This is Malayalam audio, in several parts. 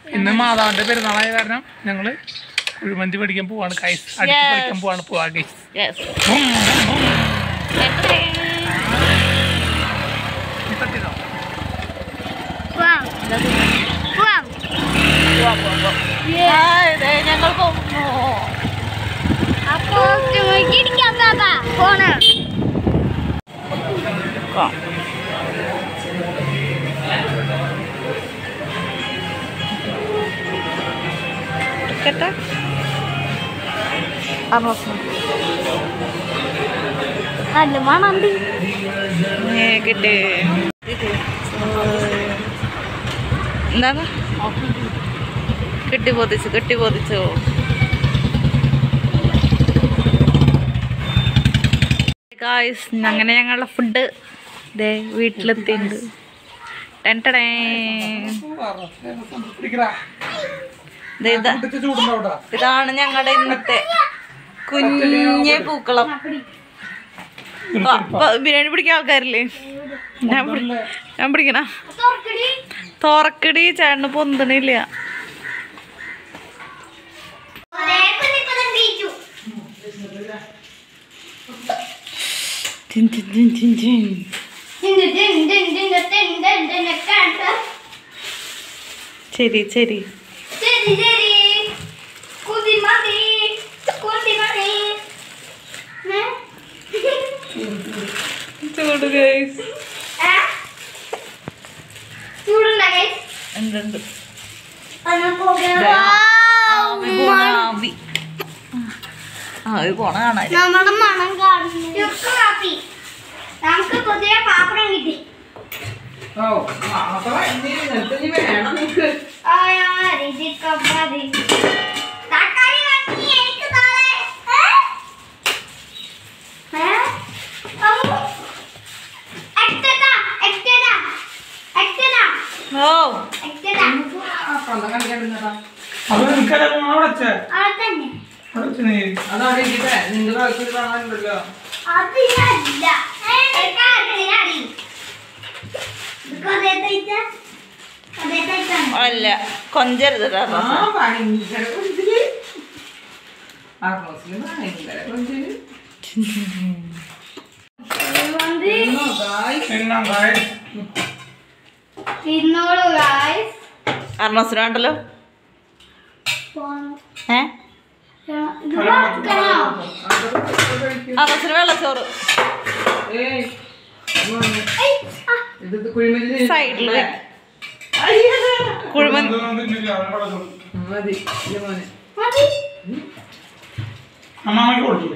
ഇന്ന് മാതാവിന്റെ പെരുന്നാളായ കാരണം ഞങ്ങള് കുഴിമന്തി പഠിക്കാൻ പോവാണ് കൈസ് അടുത്ത് Yes. പഠിക്കാൻ പോവാണ് പോവാ ഗൈസ് യെസ് ഞങ്ങൾ പോകുന്നു അപ്പോ ഇടിക്കാൻ പാപ്പാ ഫോണ് കേട്ടാ നല്ല മണണ്ട് കിട്ടേ എന്താണ് കെട്ടി പൊതിച്ചു കെട്ടി പൊതിച്ചു ഗായ്സ് അങ്ങനെ ഞങ്ങളുടെ ഫുഡ് ദേ വീട്ടിലെത്തിയിട്ടുണ്ട് ടെൻടടേ ദേ ഇതാ ഇതാണ് ഞങ്ങളുടെ ഇന്നത്തെ കുഞ്ഞെ പൂക്കളം ആ, പ- ബിരിയാണി പിടിക്കാൻ ആൾക്കാരില്ലേ ഞാൻ പിടി- ഞാൻ പിടിക്കണ തുറക്കടി ചേട്ടന് പൊന്തണില്ല ചിൻ ചിൻ ചിൻ ചിൻ ചിൻ. ശരി ശരി ശരി ശരി കുതി മതി കുതി മതി ഏ? ചൂട് ഗൈസ് ഏ? ചൂടുണ്ടോ guys? എന്തുണ്ട് ഒന്ന് പോകാം. ആവി പോണ ആവി ആവി പോണ കാണാൻ നമ്മുടെ മണം കാണുന്നു ചുക്ക് കാപ്പി നമുക്ക് പുതിയ പാപ്പടം കിട്ടി ആയാരി ചിക്കൻ മതി. തക്കാളി വറ്റി എനിക്ക് താഴെ. ഏ? ഏ? അമ്മു. എക്ടടാ, എക്ടടാ, എക്ടടാ, ഓ എക്ടടാ. അത് എനിക്കല്ല അവിടെ വെച്ചേ അവിടെ തന്നെ. അവിടെ വെച്ച് നീ അതിലല്ല. ഏ, എനിക്ക് അതിലടി. ഇത് കൊതേത്തയിച്ച? കൊതേത്തയിച്ചാണ്. അല്ല കൊഞ്ചരുത് കുഴിമന്തി തിന്നാം ഗൈസ് തിന്നോളൂ ഗായ്സ് അർണസിനുണ്ടല്ലോ ഏ ഇത് വറക്കണോ അർണസിന് വെള്ളച്ചോറ് ഏയ്, ആ, സൈഡിൽ കുഴിമന്തി മതി അമ്മാമയ്ക്ക് കൊടുത്തില്ലേ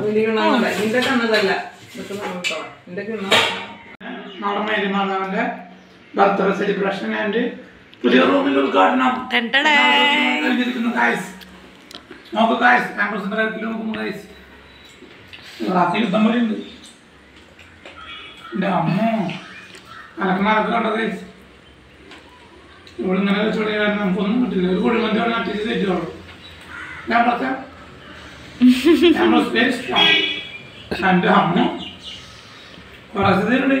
നാളെ മാതാവിന്റെ ബർത്ത്ഡേ സെലിബ്രേഷൻ ആൻഡ് പുതിയ റൂമിന്റെ ഉദ്ഘാടനം ടെൻടടേ. കഴിഞ്ഞിരിക്കുന്നു ഗൈസ് നോക്ക് ഗൈസ് ക്യാമ്പസിന്റെ കാര്യത്തിൽ നോക്കുന്നു ഗൈസ് റാത്തി യുദ്ധം പോലെ ഉണ്ട് എന്റെ അമ്മോ അലക്കണക്ക് കണ്ട ഗൈസ് ഇവിടെ ഇങ്ങനെ വെച്ചോളി കാരണം നമുക്കൊന്നും കിട്ടില്ല ഒരു കുഴിമന്തി അവിടെ അട്ടിച്ച് തെറ്റുള്ളൂ ഞാൻ പറയാം ഞാൻ വെരി സ്ട്രോങ് എന്റെ അമ്മ കുറച്ച് തരുന്നുണ്ട്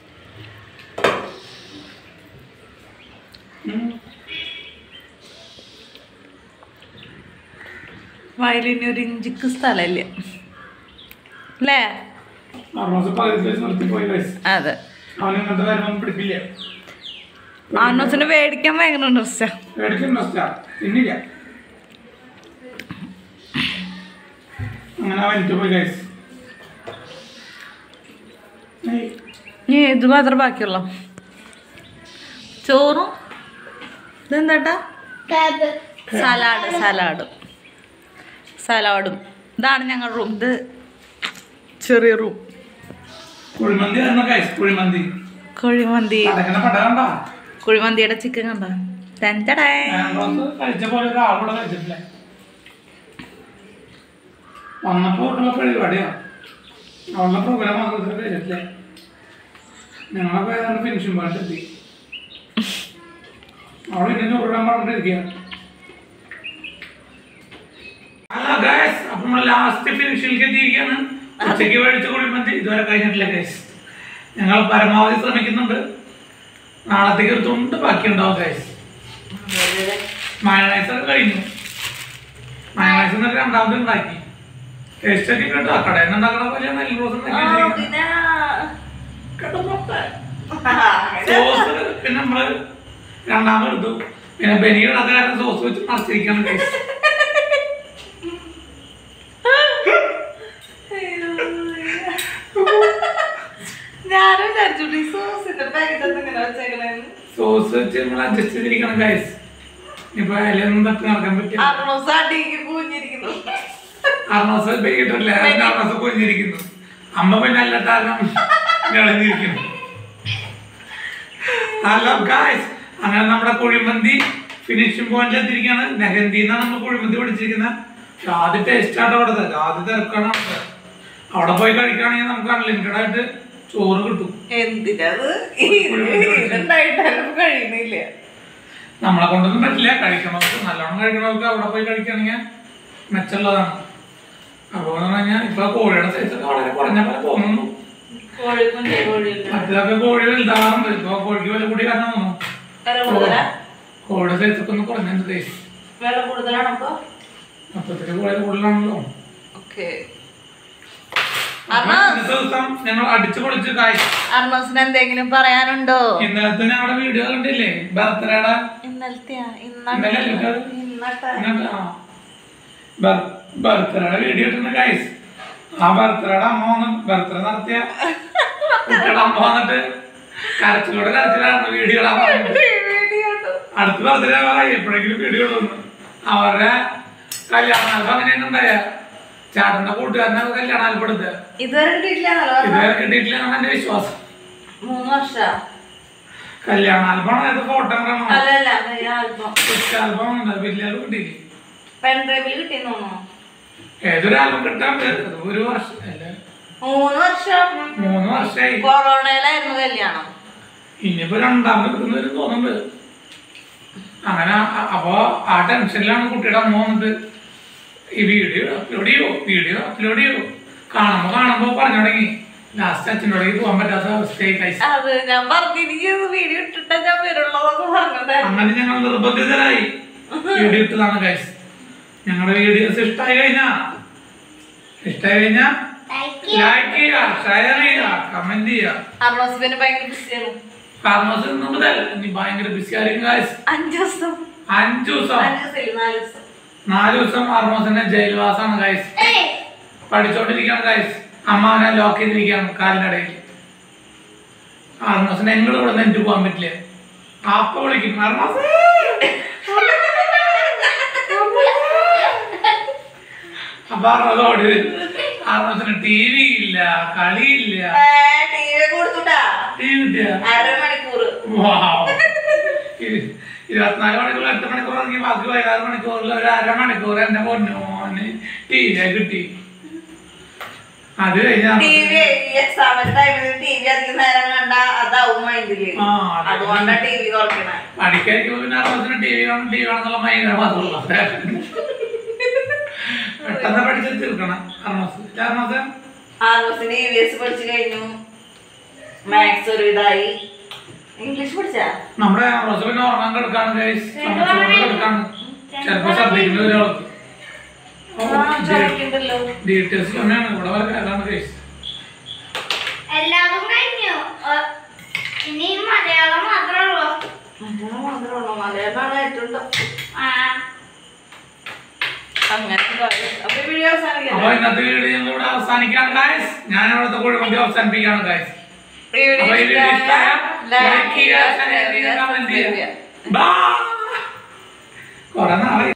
വയലിന് ഒരു ഇഞ്ചിക്ക് സ്ഥലമില്ല അല്ലേ അറുപത് പകുതി വെച്ച് നിർത്തി പോയി ഗൈസ് അതെ അവൻ ഇങ്ങനത്തെ കാര്യമൊന്നും പിടിക്കില്ല അർണസിന് മേടിക്കാൻ ഭയങ്കര ഇൻട്രസ്റ്റാ മേടിക്കാൻ ഇൻട്രസ്റ്റാ പിന്നില്ല അങ്ങനെ അവനിട്ട് പോയി ഗൈസ് ഇനി ഇത് മാത്രം ബാക്കിയുള്ളോ ചോറും ഇതെന്താട്ടാ ക്യാബ്. സലാഡ് സലാഡും സലാഡും ഇതാണ് ഞങ്ങളുടെ റൂം ഇത് ചെറിയ റൂം കുഴിമന്തി ആയിരുന്നു ഗൈസ് കുഴിമന്തി കുഴിമന്തി അടക്കണ പട കണ്ട കുഴിമന്തിയുടെ ചിക്കൻ കണ്ട ടെൻറ്റടേ കഴിച്ച പോലെ ഒരാളൂടെ കഴിച്ചിട്ടില്ല വന്നപ്പോ ഉള്ള പരിപാടിയാ അവളുടെ പ്രോഗ്രാം ആഘോഷം കഴിച്ചിട്ടില്ലേ ഞങ്ങളൊക്കെ ഏതാണ്ട് ഫിനിഷിംഗ് പോയിന്റ് എത്തി അവിടെ ഇന്നെ ചോറിടാൻ പറഞ്ഞിരിക്കുക അപ്പൊ നമ്മൾ ലാസ്റ്റ് ഫിനിഷിലേക്ക് എത്തിയിരിക്കുകയാണ് ഉച്ചയ്ക്ക് മേടിച്ച കുഴിമന്തി ഇതുവരെ കഴിഞ്ഞിട്ടില്ല ഗൈസ് ഞങ്ങൾ പരമാവധി ശ്രമിക്കുന്നുണ്ട് നാളത്തേക്ക് ഒരു തുണ്ട് ബാക്കിയുണ്ടാവും ഗൈസ് മയണൈസ് ഒക്കെ കഴിഞ്ഞു മയണൈസ് എന്നിട്ട് രണ്ടാമത് ഉണ്ടാക്കി ടേസ്റ്റ് ഒക്കെ കേട്ടോ കടയിൽ നിന്ന് ഉണ്ടാക്കണ പോലെ നെൽ റോസ് പിന്നെ സോസ് പിന്നെ നമ്മള് രണ്ടാമത് എടുത്തു പിന്നെ ബനിയുടെ അത് കാരണം സോസ് വെച്ച് മറിച്ചിരിക്കാണ് ടേസ്റ്റ് ഞാനും വിചാരിച്ചു ഈ സോസിന്റെ പാക്കറ്റ് ഇങ്ങനെ വെച്ചേക്കണേന്ന് സോസ് വെച്ച് നമ്മൾ അഡ്ജസ്റ്റ് ചെയ്തിരിക്കണം ഗൈസ് ഇപ്പൊ അതിലൊന്നും തട്ടി നടക്കാൻ പറ്റില്ല അറുന്നൂസ് അടിക്ക് പൂഞ്ഞിരിക്കുന്നു അർണോസ് ബെയ്യിട്ടില്ല അർണോസ് പൊരിഞ്ഞിരിക്കുന്നു അമ്മ പിന്നെ അല്ല കാരണം ഇളഞ്ഞിരിക്കുന്നു ഹലോ ഗായ്സ് അങ്ങനെ നമ്മുടെ കുഴിമന്തി ഫിനിഷിംഗ് പോയിന്റ് എത്തിയിരിക്കുകയാണ് നെഹന്തി എന്നാണ് നമ്മൾ കുഴിമന്തി പഠിച്ചിരിക്കുന്നത് ആദ്യ ടേസ്റ്റ് ആട്ടോ അവിടെ ആദ്യ തിരക്കാണ് അവിടെ. അവിടെ പോയി കഴിക്കുകയാണെങ്കിൽ നമുക്ക് അൺലിമിറ്റഡ് ആയിട്ട് ചോറ് കിട്ടും എന്തിനത് ഇതുണ്ടായിട്ടാലും കഴിയുന്നില്ല നമ്മളെ കൊണ്ടൊന്നും പറ്റില്ല കഴിക്കണവർക്ക് നല്ലോണം കഴിക്കണവർക്ക് അവിടെ പോയി കഴിക്കുകയാണെങ്കിൽ മെച്ചമുള്ളതാണ് അപ്പോൾ എന്ന് പറഞ്ഞാൽ ഇപ്പൊ കോഴിയുടെ സൈസ് ഒക്കെ വളരെ കുറഞ്ഞ പോലെ തോന്നുന്നു കോഴിക്കുഞ്ഞ് കോഴിയുണ്ട് മറ്റേതൊക്കെ കോഴി വലുതാറുണ്ട് ഇപ്പൊ കോഴിക്ക് വില കൂടി കാരണം തോന്നുന്നു വില കൂടുതലാ കോഴിയുടെ സൈസ് ഒക്കെ ഒന്ന് കുറഞ്ഞിട്ടുണ്ട് സൈസ് വില കൂടുതലാണ് അപ്പൊ മൊത്തത്തില് കോഴി കൂടുതലാണല്ലോ ഓക്കെ അപ്പൊ ഇന്നത്തെ ദിവസം ഞങ്ങൾ അടിച്ചു പൊളിച്ച് കായ് അർണോസിന് എന്തെങ്കിലും പറയാനുണ്ടോ ഇന്നലത്തെ ഞങ്ങളുടെ വീഡിയോ കണ്ടില്ലേ ബർത്ത്ഡേയുടെ ഇന്നലത്തെയാ ഇന്നലെ അല്ലേ ഇട്ടത്? ഇന്നത്തെ ഇന്നത്തെ ബർത്ത്ഡേയുടെ വീഡിയോ ഇട്ടുണ്ട് ഗൈസ് ആ ബർത്ത്ഡേയുടെ അമ്മ വന്ന് ബർത്ത്ഡേ നടത്തിയ കുട്ടിയുടെ അമ്മ വന്നിട്ട് കരച്ചിലൂടെ കരച്ചിലാണ് വീഡിയോ ഇടാൻ പറഞ്ഞത് അടുത്ത ബർത്ത്ഡേ പറയാം എപ്പോഴെങ്കിലും വീഡിയോ ഇടുന്നു അവരുടെ കല്യാണ ആൽബം അങ്ങനെയാണ് ഉണ്ടായ ചേട്ടന്റെ കൂട്ടുകാരനെ കല്യാണ ആൽബം എടുത്ത് ഇതുവരെ കിട്ടിയിട്ടില്ലാന്നല്ലോ ഇതുവരെ കിട്ടിയിട്ടില്ല എന്നാണ് എന്റെ വിശ്വാസം മൂന്ന് വർഷം കല്യാണ ആൽബം ഏത് ഫോട്ടോ കാണോ അല്ലല്ല ആൽബം ആൽബം ഉണ്ട് വലിയ ആൽബം കിട്ടിയില്ലേ പെൺഡ്രൈവിൽ കിട്ടിയെന്ന് തോന്നുന്നു ഏതൊരു ആൽബം കിട്ടാണ്ട് അത് ഒരു വർഷം അല്ല മൂന്ന് വർഷം മൂന്ന് വർഷമായി കൊറോണയിലായിരുന്നു കല്യാണം ഇനിയിപ്പോ രണ്ടാമത് കിട്ടുന്നവരും തോന്നുന്നുണ്ട് അങ്ങനെ അ- അപ്പൊ ആ ടെൻഷനിലാണ് കുട്ടിയുടെ അമ്മ വന്നിട്ട് ഈ വീഡിയോ അപ്ലോഡ് ചെയ്യോ വീഡിയോ അപ്ലോഡ് ചെയ്യോ കാണുമ്പോ കാണുമ്പോ പറഞ്ഞു തുടങ്ങി ലാസ്റ്റ് അച്ഛനോടേക്ക് പോകാൻ പറ്റാത്ത അവസ്ഥയായി കഴിച്ചു അത് ഞാൻ പറഞ്ഞു എനിക്ക് വീഡിയോ ഇട്ടിട്ടാ ഞാൻ വരുള്ളതൊക്കെ പറഞ്ഞതായിരുന്നു അങ്ങനെ ഞങ്ങൾ നിർബന്ധിതരായി വീഡിയോ ഇട്ടതാണ് കഴിച്ച് ഞങ്ങളുടെ വീഡിയോസ് ഇഷ്ടമായി കഴിഞ്ഞാ ഇഷ്ടമായി കഴിഞ്ഞാ ലൈക്ക് ചെയ്യുക ഷെയർ ചെയ്യുക കമന്റ് ചെയ്യുക അർണോസ് പിന്നെ ഭയങ്കര ബിസിയാണ് ഫാർമസി നിന്ന് മുതൽ ഇനി ഭയങ്കര ബിസി ആയിരിക്കും guys. അഞ്ചു ദിവസം അഞ്ചു ദിവസം അഞ്ചു ദിവസം നാല് ദിവസം നാല് ദിവസം ഫാർമസിന്റെ ജയിൽവാസാണ് ഗൈസ് പഠിച്ചോണ്ടിരിക്കുകയാണ് ഗൈസ് അമ്മ അവനെ ലോക്ക് ചെയ്തിരിക്കുകയാണ് കാലിന്റെ ഇടയിൽ ആർമസിനെ എങ്ങോട്ട് ഇവിടെ നിന്ന് എനിക്ക് പോകാൻ പറ്റില്ല അപ്പൊ വിളിക്കും ആർമസ് അപ്പൊ ആർമസ് ഓടി വരും ആർമസിന് ടി വി ഇല്ല കളിയില്ല ടി വി കൊടുത്തുട്ടാ ടി വി ഇല്ല അരമണിക്കൂർ Wow. ഇ- ഇരുപത്തിനാല് മണിക്കൂർ എട്ട് മണിക്കൂർ ഇറങ്ങി ബാക്കി പതിനാറ് മണിക്കൂറിൽ ഒരു അരമണിക്കൂർ എന്റെ പൊന്നോന് ടി വി കിട്ടി അത് കഴിഞ്ഞാ ടി വി എക്സാമിന്റെ ടൈമിൽ ടി വി അധികം നേരം കണ്ട അതാവും മൈൻഡില് ആ, അതെ. അതുകൊണ്ടാ ടി വി തുറക്കണേ പഠിക്കാതിരിക്കുമ്പോ പിന്നെ അറുപത്തിന് ടി വി കാണും ടി വി കാണുന്നുള്ള ഭയങ്കര മാത്രമുള്ള പെട്ടെന്ന് പഠിച്ച് തീർക്കണം അറുമാസം അറുമാസം ആർമസിന് ഇ വി എസ് പഠിച്ചു കഴിഞ്ഞു മാത്സ് ഒരു ഇതായി ഇംഗ്ലീഷ് പഠിച്ചാ നമ്മുടെ അറുമാസം പിന്നെ ഉറങ്ങാൻ കിടക്കാണ് ഗൈസ് കിടക്കാണ് ചിലപ്പോ ശ്രദ്ധിക്കുന്ന ഒരാൾക്ക് ചോദിക്കണ്ടല്ലോ ഡീറ്റെയിൽസ് തന്നെയാണ് ഇവിടെ വരെ അതാണ് ഗൈസ് എല്ലാതും കഴിഞ്ഞു ഏ, ഇനി മലയാളം മാത്രമേ ഉള്ളൂ മലയാളം മാത്രമുള്ളൂ മലയാളമാണ് ഏറ്റവും tough. ആ അങ്ങനെ കാര്യം. അപ്പൊ ഈ വീഡിയോ അപ്പൊ അവസാനിക്കാം ഇന്നത്തെ വീഡിയോ ഞങ്ങൾ ഇവിടെ അവസാനിക്കാണ് ഗായ്സ് ഞാൻ ഇവിടുത്തെ കുഴിമന്തി അവസാനിപ്പിക്കാണ് ഗായ്സ് ഈ വീഡിയോ അപ്പൊ ഈ വീഡിയോ ഇഷ്ടമായ ഇഷ്ടമായ ലൈക്ക് ലൈക്ക് ചെയ്യുക ചെയ്യുക ഷെയർ ചെയ്യുക കമന്റ് സബ്സ്ക്രൈബ് ചെയ്യുക ചെയ്യുക ബൈ കുറെ നാളെ